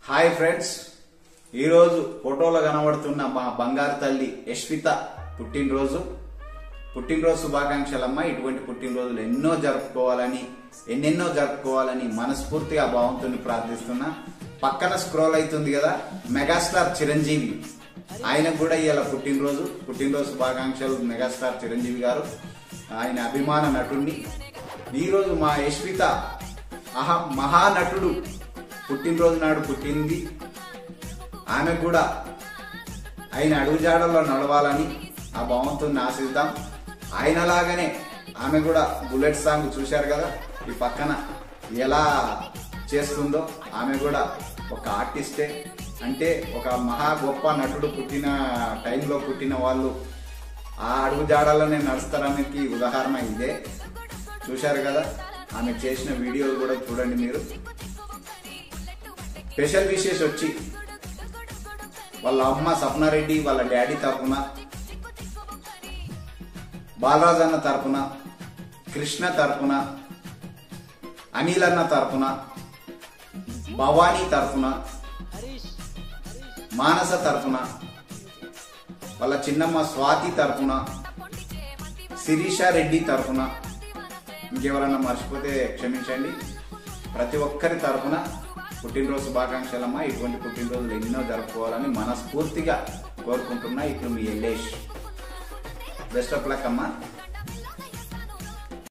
hi friends ఈరోజు ఫోటోలో కనబడుతున్న మా బంగారు తల్లి యశ్విత పుట్టినరోజు పుట్టినరోజు శుభాకాంక్షలమ్మ ఇటువంటి పుట్టినరోజులు ఎన్నో జరుపుకోవాలని ఎన్నెన్నో జరుపుకోవాలని మనస్ఫూర్తిగా భగవంతుని ప్రార్థిస్తున్నా పక్కన స్క్రోల్ అవుతుంది కదా మెగాస్టార్ చిరంజీవి ఆయనకు కూడా ఇవాళ పుట్టినరోజు పుట్టినరోజు శుభాకాంక్షలు మెగాస్టార్ చిరంజీవి గారు ఆయన అభిమాన నటుడిని ఈరోజు మా యశ్విత అహ మహానటుడు పుట్టినరోజు నాడు పుట్టింది ఆమె కూడా ఆయన అడుగుజాడల్లో నడవాలని ఆ భగవంతుని ఆశిద్దాం ఆయనలాగానే ఆమె కూడా బుల్లెట్ సాంగ్ చూశారు కదా ఈ పక్కన ఎలా చేస్తుందో ఆమె కూడా ఒక ఆర్టిస్టే అంటే ఒక మహా గొప్ప నటుడు పుట్టిన టైంలో పుట్టిన వాళ్ళు ఆ అడుగుజాడలోనే నడుస్తారనికి ఉదాహరణ ఇదే చూశారు కదా ఆమె చేసిన వీడియోలు కూడా చూడండి మీరు స్పెషల్ విషెస్ వచ్చి వాళ్ళ అమ్మ సప్నారెడ్డి వాళ్ళ డాడీ తరపున బాలరాజ్ అన్న తరపున కృష్ణ తరపున అనిల్ అన్న తరపున భవానీ తరపున మానస తరపున వాళ్ళ చిన్నమ్మ స్వాతి తరపున శిరీష రెడ్డి తరపున ఇంకెవరన్నా మర్చిపోతే క్షమించండి ప్రతి ఒక్కరి తరపున పుట్టినరోజు శుభాకాంక్షలమ్మా ఇటువంటి పుట్టినరోజులు ఎన్నో జరుపుకోవాలని మనస్ఫూర్తిగా కోరుకుంటున్నా ఇప్పుడు మీ ఎల్లేష్ బెస్ట్ ఆఫ్ లక్ అమ్మా